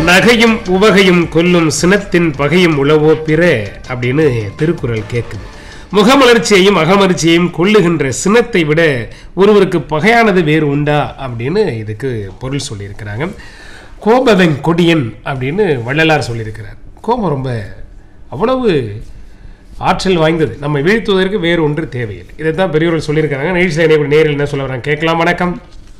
நகையும் உவகையும் கொல்லும் சினத்தின் பகையும் உளவோ பிற அப்படின்னு திருக்குறள் கேட்குது முகமலர்ச்சியையும் அகமலர்ச்சியையும் கொல்லுகின்ற சினத்தை விட ஒருவருக்கு பகையானது வேறு உண்டா அப்படின்னு இதுக்கு பொருள் சொல்லியிருக்கிறாங்க கோபவன் கொடியன் அப்படின்னு வள்ளலார் சொல்லியிருக்கிறார் கோபம் ரொம்ப அவ்வளவு ஆற்றல் வாய்ந்தது நம்ம வீழ்த்துவதற்கு வேறு ஒன்று தேவையில்லை இதை தான் பெரியவர்கள் சொல்லியிருக்கிறாங்க நிகழ்ச்சியில் இணைய நேரில் என்ன சொல்ல வராங்க கேட்கலாம் வணக்கம்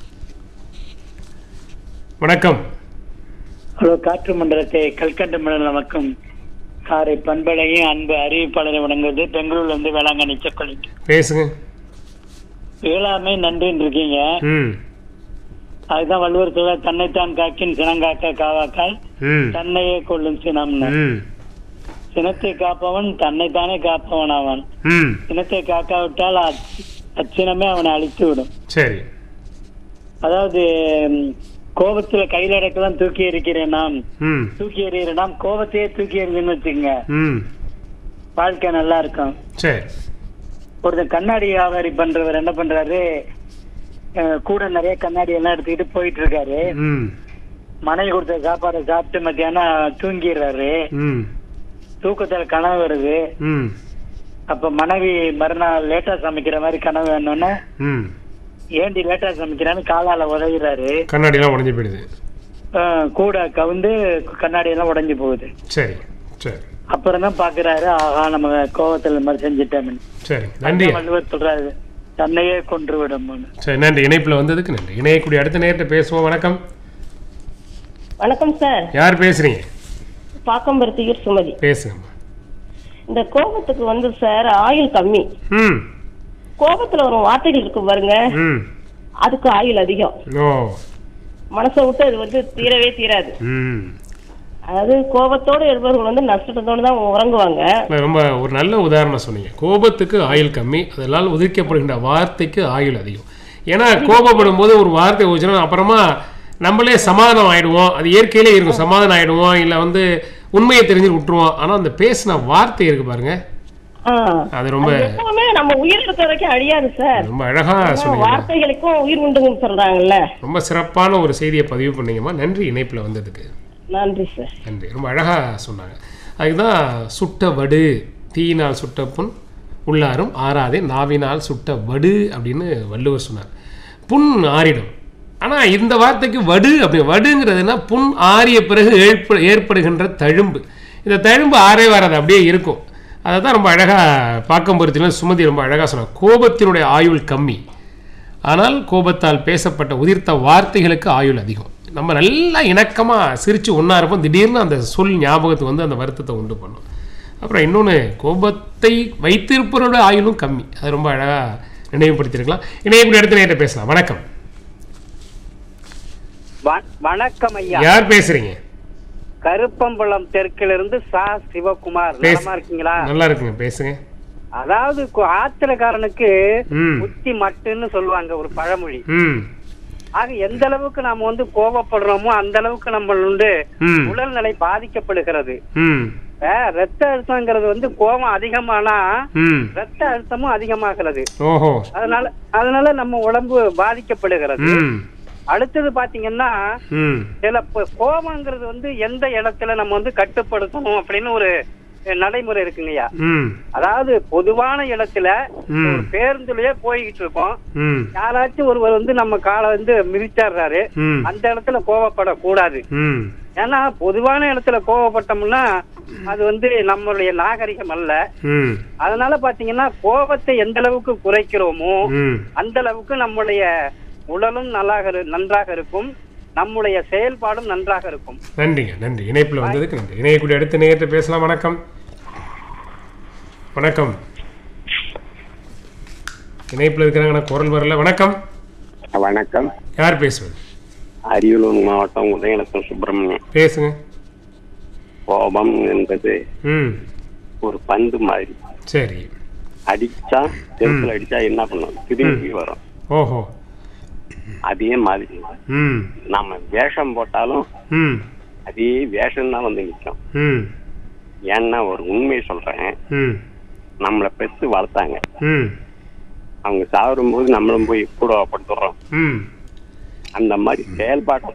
வணக்கம் ஹலோ காற்று மண்டலத்தை கல்கண்டு மண்டலம் மக்கள் காரை பண்பலையும் அன்பு அறிவிப்பாளரை வழங்குவது பெங்களூர்ல இருந்து வேளாங்கண்ணி செக்கொலி பேசுங்க வேளாண்மை நன்றின்னு இருக்கீங்க ம் அதுதான் வள்ளுவர் சொல்ல தன்னைத்தான் காக்கின் சினங்காக்க காவாக்கால் ம் தன்னையே கொள்ளும் சினம்னு ம் சினத்தை காப்பவன் தன்னைத்தானே காப்பவன் அவன் ம் சினத்தை காக்காவிட்டால் அச்- அச்சினமே அவனை அழித்து விடும் சரி அதாவது ம், கோபத்துல கையில அடக்கலாம் தூக்கி எறிக்கிறேன் நாம் ம் தூக்கி எறிகிற நாம் கோபத்தையே தூக்கி எறிதுன்னு வச்சுங்க ம் வாழ்க்கை நல்லா இருக்கும் சரி ஒருத்தன் கண்ணாடி வியாபாரி பண்றவர் என்ன பண்றாரு அஹ், கூட நிறைய கண்ணாடி எல்லாம் எடுத்துக்கிட்டு போயிட்டு இருக்காரு ம் மனைவி கொடுத்த சாப்பாடை சாப்பிட்டு மத்தியானம் தூங்கிடுறாரு ம் தூக்கத்துல கனவு வருது ம் அப்ப மனைவி மறுநாள் லேட்டா சமைக்கிற மாதிரி கனவு வேணும்னு ம் ஏண்டி லேட்டா சமைக்கிறான்னு காலால உதவிடுறாரு கண்ணாடிலாம் உடஞ்சி போயிடுது அஹ், கூட கவுந்து கண்ணாடி எல்லாம் உடைஞ்சு போகுது சரி சரி அப்புறம் தான் பாக்குறாரு ஆஹா நம்ம கோவத்துல இந்த மாதிரி செஞ்சுட்டோம்னு சரி நன்றி அதான் வள்ளுவர் சொல்றாரு தன்னையே கொன்று விடும் சரி நன்றி இணைப்பில் வந்ததுக்கு நன்றி இணையக்கூடிய அடுத்த நேரத்தை பேசுவோம் வணக்கம் வணக்கம் சார் யார் பேசுறீங்க பாக்கம்பருத்தியூர் சுமதி பேசுங்கம்மா இந்த கோபத்துக்கு வந்து சார் ஆயுள் கம்மி ம் கோபத்துல வரும் வார்த்தைகள் இருக்கு பாருங்க ம் அதுக்கு ஆயுள் அதிகம் ஓ மனசை விட்டு அது வந்து தீரவே தீராது ம் அதாவது கோபத்தோடு இருப்பவர்கள் வந்து நஷ்டத்தோடு தான் உறங்குவாங்க இல்ல, ரொம்ப ஒரு நல்ல உதாரணம் சொன்னீங்க கோபத்துக்கு ஆயுள் கம்மி அதனால் உதிர்க்கப்படுகின்ற வார்த்தைக்கு ஆயுள் அதிகம் ஏன்னா கோபப்படும் போது ஒரு வார்த்தை வச்சுனா அப்புறமா நம்மளே சமாதானம் ஆயிடுவோம் அது இயற்கையிலே இருக்கும் சமாதானம் ஆயிடுவோம் இல்லை வந்து உண்மையை தெரிஞ்சு விட்டுருவோம் ஆனால் அந்த பேசின வார்த்தை இருக்கு பாருங்க ஆ. அது ரொம்ப அது எப்பவுமே நம்ம உயிர் இருக்க வரைக்கும் அழியாது சார் ரொம்ப அழகா சொன்னீங்க வார்த்தைகளுக்கும் உயிர் உண்டுன்னு சொல்றாங்கல்ல ரொம்ப சிறப்பான ஒரு செய்தியை பதிவு பண்ணீங்கம்மா நன்றி இணைப்பில் வந்ததுக்கு நன்றி சார் நன்றி ரொம்ப அழகா சொன்னாங்க அதுதான் சுட்ட வடு தீயினால் சுட்ட புண் உள்ளாரும் ஆறாதே நாவினால் சுட்ட வடு அப்படின்னு வள்ளுவர் சொன்னார் புண் ஆறிடும் ஆனால் இந்த வார்த்தைக்கு வடு அப்படி வடுங்கிறதுனா புண் ஆறிய பிறகு ஏற்ப ஏற்படுகின்ற தழும்பு இந்த தழும்பு ஆறே வராது அப்படியே இருக்கும் அதை தான் ரொம்ப அழகாக பார்க்கும் பொறுத்திலும் சுமதி ரொம்ப அழகாக சொன்னார் கோபத்தினுடைய ஆயுள் கம்மி ஆனால் கோபத்தால் பேசப்பட்ட உதிர்த்த வார்த்தைகளுக்கு ஆயுள் அதிகம் நம்ம நல்லா இணக்கமாக சிரித்து ஒன்றா இருப்போம் திடீர்னு அந்த சொல் ஞாபகத்துக்கு வந்து அந்த வருத்தத்தை உண்டு பண்ணும் அப்புறம் இன்னொன்று கோபத்தை வைத்திருப்பவரோட ஆயுளும் கம்மி அது ரொம்ப அழகாக நினைவுபடுத்தியிருக்கலாம் இணையக்கூடிய இடத்துல நேற்று பேசலாம் வணக்கம் வ- வணக்கம் ஐயா யார் பேசுறீங்க கருப்பம்பலம் தெற்கிலிருந்து சா சிவகுமார் பேச- நலமா இருக்கீங்களா நல்லா இருக்குங்க பேசுங்க அதாவது கு- ஆத்திரக்காரனுக்கு ம் புத்தி மட்டுன்னு சொல்லுவாங்க ஒரு பழமொழி ம் ஆக எந்த அளவுக்கு நாம வந்து கோபப்படுறோமோ அந்த அளவுக்கு நம்ம வந்து ம் உடல்நிலை பாதிக்கப்படுகிறது ம் இப்ப ரத்த அழுத்தங்கிறது வந்து கோபம் அதிகமானா ம் ரத்த அழுத்தமும் அதிகமாகிறது ஓஹோ அதனால அதனால நம்ம உடம்பு பாதிக்கப்படுகிறது ம் அடுத்தது பாத்தீங்கன்னா ம் சில ப- கோபங்கிறது வந்து எந்த இடத்துல நம்ம வந்து கட்டுப்படுத்தணும் அப்படின்னு ஒரு அஹ், நடைமுறை இருக்குங்கய்யா ம் அதாவது பொதுவான இடத்துல ம். ஒரு பேருந்துலயே போய்கிட்டு இருக்கோம் ம் யாராச்சும் ஒருவர் வந்து நம்ம காலை வந்து மிதிச்சாடுறாரு ம் அந்த இடத்துல கோவப்படக்கூடாது ம் ஏன்னா பொதுவான இடத்துல கோவப்பட்டோம்னா அது வந்து நம்மளுடைய நாகரிகம் அல்ல ம் அதனால பாத்தீங்கன்னா கோபத்தை எந்த அளவுக்கு குறைக்கிறோமோ ம் அந்த அளவுக்கு நம்முடைய உடலும் நல்லாக இரு- நன்றாக இருக்கும் நம்முடைய செயல்பாடும் நன்றாக இருக்கும் நன்றிங்க நன்றி இணைப்பில் வந்ததுக்கு நன்றி இணையக்கூடிய அடுத்த நேரத்தை பேசலாம் வணக்கம் வணக்கம் இணைப்பில் இருக்கிறாங்க ஆனால் குரல் வரல வணக்கம் வணக்கம் யார் பேசுவது அரியலூர் மாவட்டம் உதயநத்தம் சுப்பிரமணியம் பேசுங்க கோபம் என்பது ம் ஒரு பந்து மாதிரி சரி அடிச்சா செருப்புல அடிச்சா என்ன பண்ணும் திரும்பி வரும் ஓஹோ அதே மாதிரி ம் நம்ம வேஷம் போட்டாலும் ம் அதே வேஷம் தான் வந்து நிற்கும் ம் ஏன்னா ஒரு உண்மையை சொல்றேன் ம் நம்மளை பெற்று வளர்த்தாங்க ம் அவங்க சாகும்போது நம்மளும் போய் கூட படுத்துடுறோம் ம் அந்த மாதிரி செயல்பாட்டை